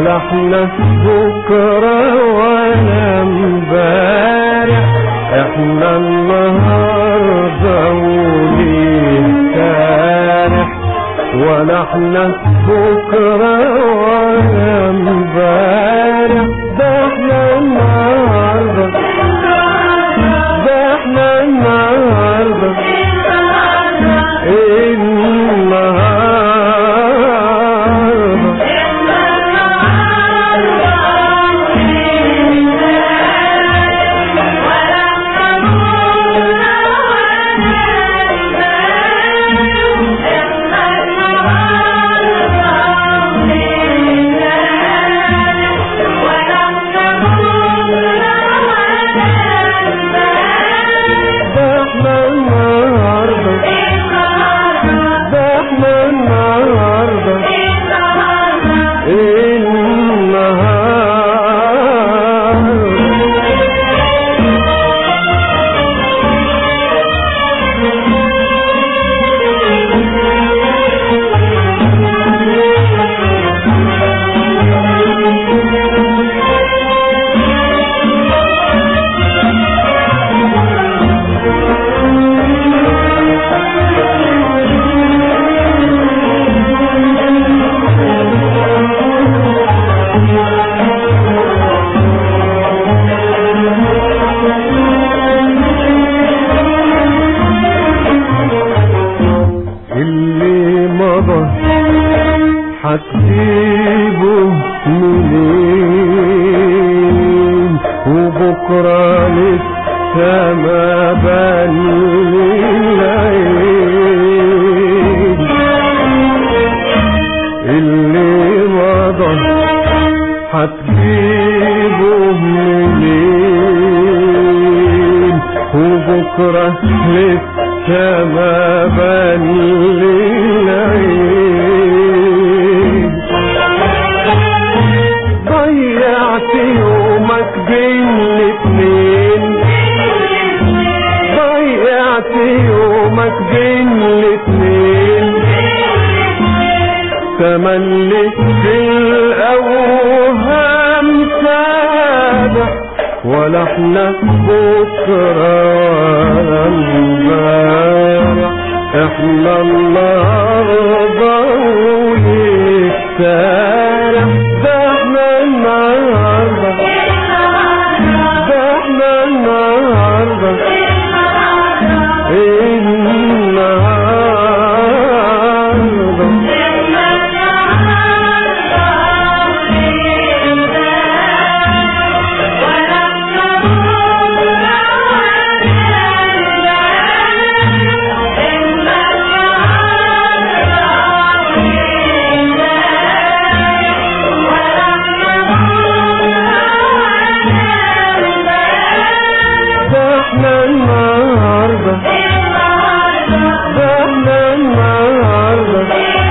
ولا احنا بكرة ولا امبارح احنا النهاردة وليه سارح ولا احنا بكرة ولا امبارح ده احنا النهاردة ده احنا النهاردة النهاردة ده احنا النهاردة ده احنا النهاردة النهاردة اللي مضى حتجيبه منين وبكرة لسه ما بان العين اللي مضى حتجيبه منين وبكرة لسه ما بان العين ضيعت يومك بين الاتنين ضيعت يومك بين الاتنين تملك في الأوهام سابح ولا احنا بكرة ولا امبارح احنا النهارده ولسارح ده احنا النهارده ده احنا النهارده النهارده ده احنا النهارده ده احنا النهارده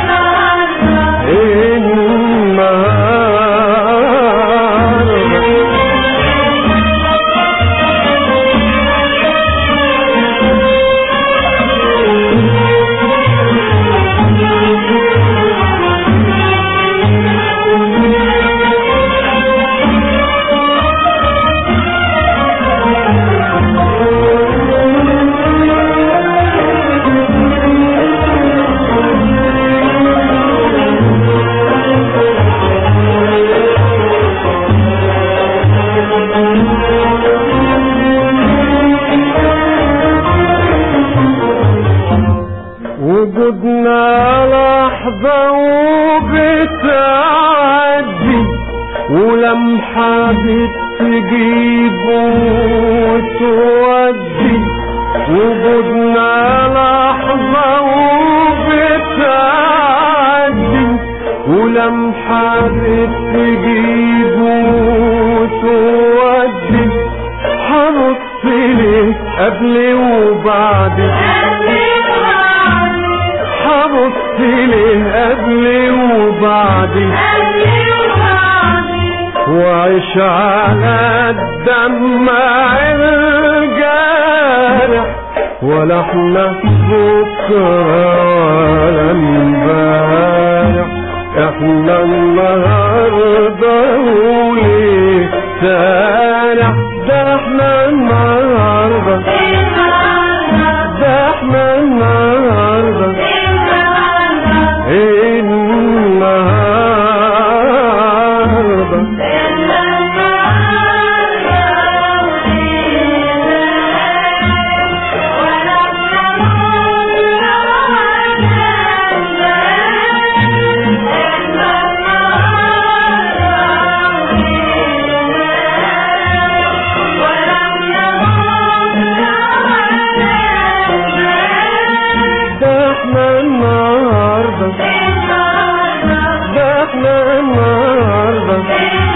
النهارده وجودنا لحظة وبتعدي ولمحة بتجيب وتودي وجودنا لحظة وبتعدي ولمحة بتجيب وتودي حبص ليه قبل وبعد حبص ليه قبل وبعد وعيش على الدمع الجارح ولا احنا بكرة ولا امبارح احنا النهارده وليه سارح ده احنا النهارده ده احنا النهارده النهارده ده احنا النهارده ده احنا النهارده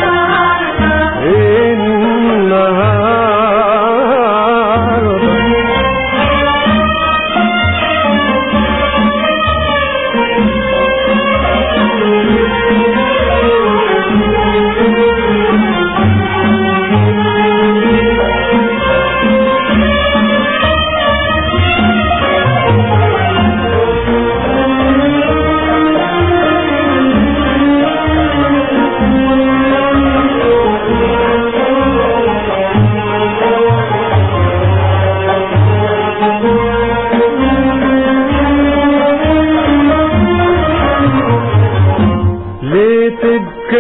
النهارده ليه تبكي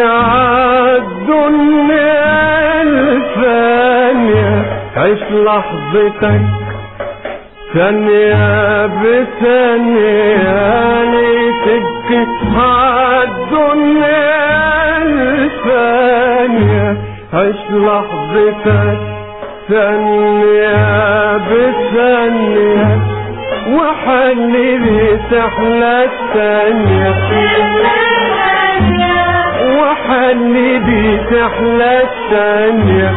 عالدنيا الثانية عيش لحظتك ثانية بثانية ليه تبكي عالدنيا الثانية عيش لحظتك ثانية بثانية وحلي تحلى الثانية وحلي دي تحلى الثانية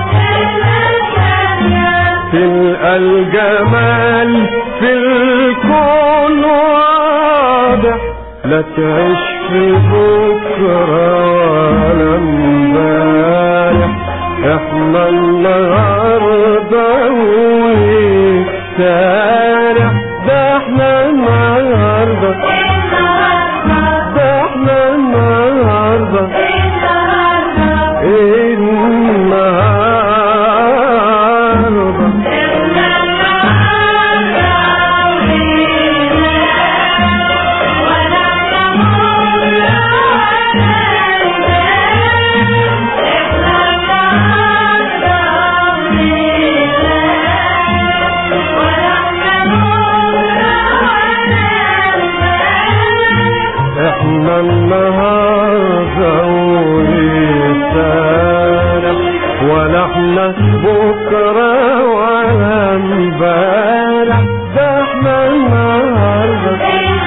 تلقى الجمال في الكون واضح لا تعيش في بكرة ولا امبارح احنا النهارده وسارح ده احنا النهارده ده احنا النهارده النهارده احنا النهارده ولسانك ولا احنا بكره ولا امبارح ده احنا النهارده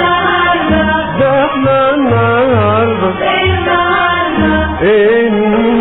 ده احنا النهارده النهارده